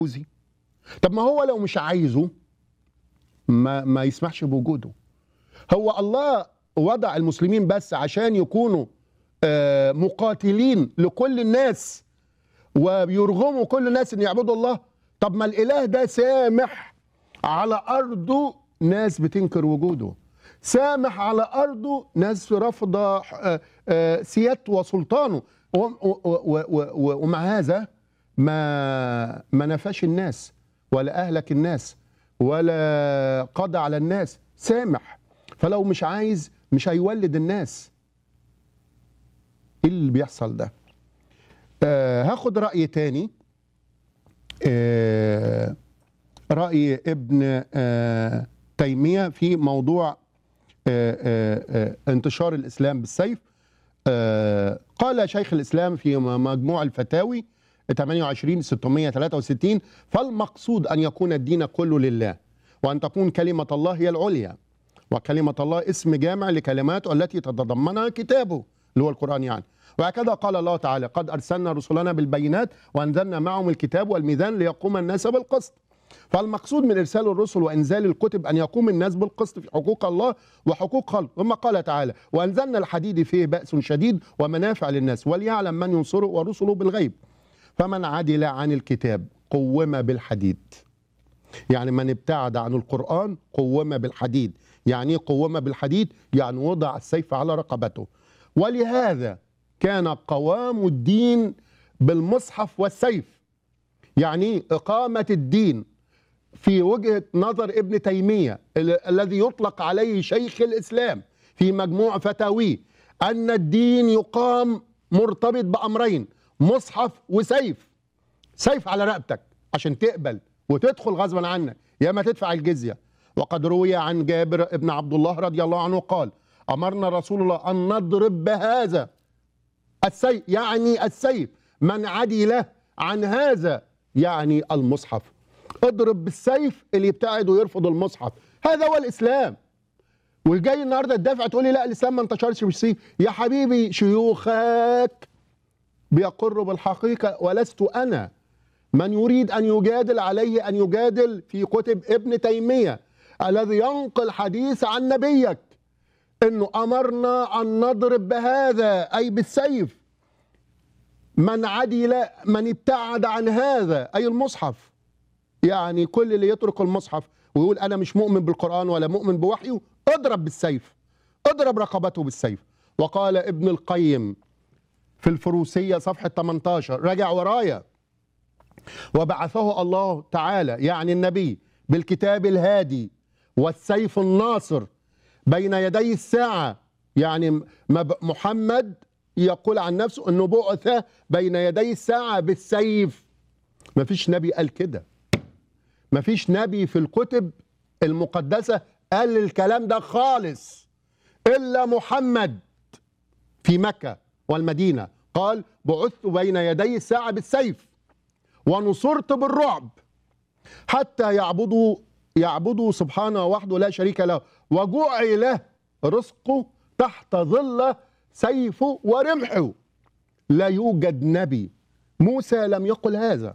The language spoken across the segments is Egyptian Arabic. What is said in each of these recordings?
جوزي طب ما هو لو مش عايزه ما ما يسمحش بوجوده هو الله وضع المسلمين بس عشان يكونوا آه، مقاتلين لكل الناس ويرغموا كل الناس ان يعبدوا الله طب ما الاله ده سامح على ارضه ناس بتنكر وجوده سامح على ارضه ناس رافضه آه، آه، سيادته وسلطانه و- و- و- و- ومع هذا ما ما نفاش الناس ولا اهلك الناس ولا قضى على الناس سامح فلو مش عايز مش هيولد الناس ايه اللي بيحصل ده آه هاخد رأي تاني آه رأي ابن آه تيمية في موضوع آه آه آه انتشار الإسلام بالسيف آه قال شيخ الإسلام في مجموع الفتاوي 28 663 فالمقصود أن يكون الدين كله لله وأن تكون كلمة الله هي العليا وكلمة الله اسم جامع لكلماته التي تتضمنها كتابه اللي هو القرآن يعني وهكذا قال الله تعالى قد أرسلنا رسلنا بالبينات وأنزلنا معهم الكتاب والميزان ليقوم الناس بالقسط فالمقصود من إرسال الرسل وإنزال الكتب أن يقوم الناس بالقسط في حقوق الله وحقوق خلق ثم قال تعالى وأنزلنا الحديد فيه بأس شديد ومنافع للناس وليعلم من ينصره ورسله بالغيب فمن عدل عن الكتاب قوم بالحديد يعني من ابتعد عن القرآن قوم بالحديد يعني ايه قوم بالحديد يعني وضع السيف على رقبته ولهذا كان قوام الدين بالمصحف والسيف يعني إيه؟ إقامة الدين في وجهة نظر ابن تيمية ال- الذي يطلق عليه شيخ الإسلام في مجموع فتاويه أن الدين يقام مرتبط بأمرين مصحف وسيف سيف على رقبتك عشان تقبل وتدخل غصبا عنك يا ما تدفع الجزية وقد روي عن جابر بن عبد الله رضي الله عنه قال أمرنا رسول الله أن نضرب بهذا السيف يعني السيف من عدل عن هذا يعني المصحف اضرب بالسيف اللي يبتعد ويرفض المصحف هذا هو الإسلام والجاي النهارده تدافع تقول لي لا الإسلام ما انتشرش بالسيف يا حبيبي شيوخك بيقروا بالحقيقة ولست أنا من يريد أن يجادل عليه أن يجادل في كتب ابن تيمية الذي ينقل حديث عن نبيك انه امرنا ان نضرب بهذا اي بالسيف من عدل من ابتعد عن هذا اي المصحف يعني كل اللي يترك المصحف ويقول انا مش مؤمن بالقران ولا مؤمن بوحيه اضرب بالسيف اضرب رقبته بالسيف وقال ابن القيم في الفروسيه صفحه 18 راجع ورايا وبعثه الله تعالى يعني النبي بالكتاب الهادي والسيف الناصر بين يدي الساعة يعني مب- محمد يقول عن نفسه انه بعث بين يدي الساعة بالسيف مفيش نبي قال كده مفيش نبي في الكتب المقدسة قال الكلام ده خالص إلا محمد في مكة والمدينة قال بعثت بين يدي الساعة بالسيف ونصرت بالرعب حتى يعبدوا يعبدوا سبحانه وحده لا شريك له وجعل رزقه تحت ظل سيفه ورمحه لا يوجد نبي موسى لم يقل هذا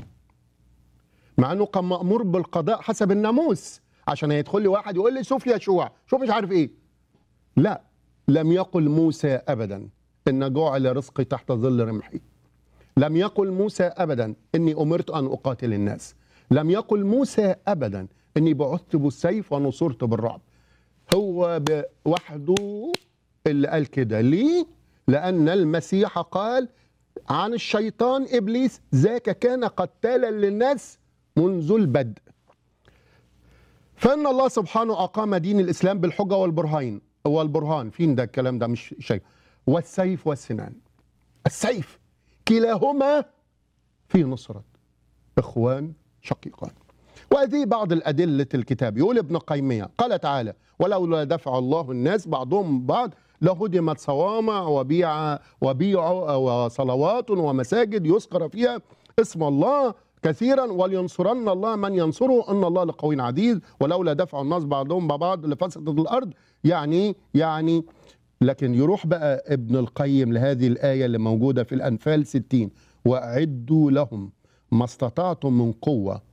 مع انه كان مامور بالقضاء حسب الناموس عشان هيدخل لي واحد يقول لي شوف لي يشوع شوف مش عارف ايه لا لم يقل موسى ابدا ان جعل رزقي تحت ظل رمحي لم يقل موسى ابدا اني امرت ان اقاتل الناس لم يقل موسى ابدا اني بعثت بالسيف ونصرت بالرعب هو ب- وحده اللي قال كده ليه لان المسيح قال عن الشيطان ابليس ذاك كان قتالا للناس منذ البدء فان الله سبحانه اقام دين الاسلام بالحجه والبرهان هو البرهان فين ده الكلام ده مش شيء والسيف والسنان السيف كلاهما في نصرة إخوان شقيقان وهذه بعض الأدلة الكتاب يقول ابن قيمية قال تعالى ولولا دفع الله الناس بعضهم بعض لهدمت صوامع وبيع وبيع وصلوات ومساجد يذكر فيها اسم الله كثيرا ولينصرن الله من ينصره ان الله لقوي عزيز ولولا دفع الناس بعضهم ببعض لفسدت الارض يعني يعني لكن يروح بقى ابن القيم لهذه الآية اللي موجودة في الأنفال 60 وأعدوا لهم ما استطعتم من قوة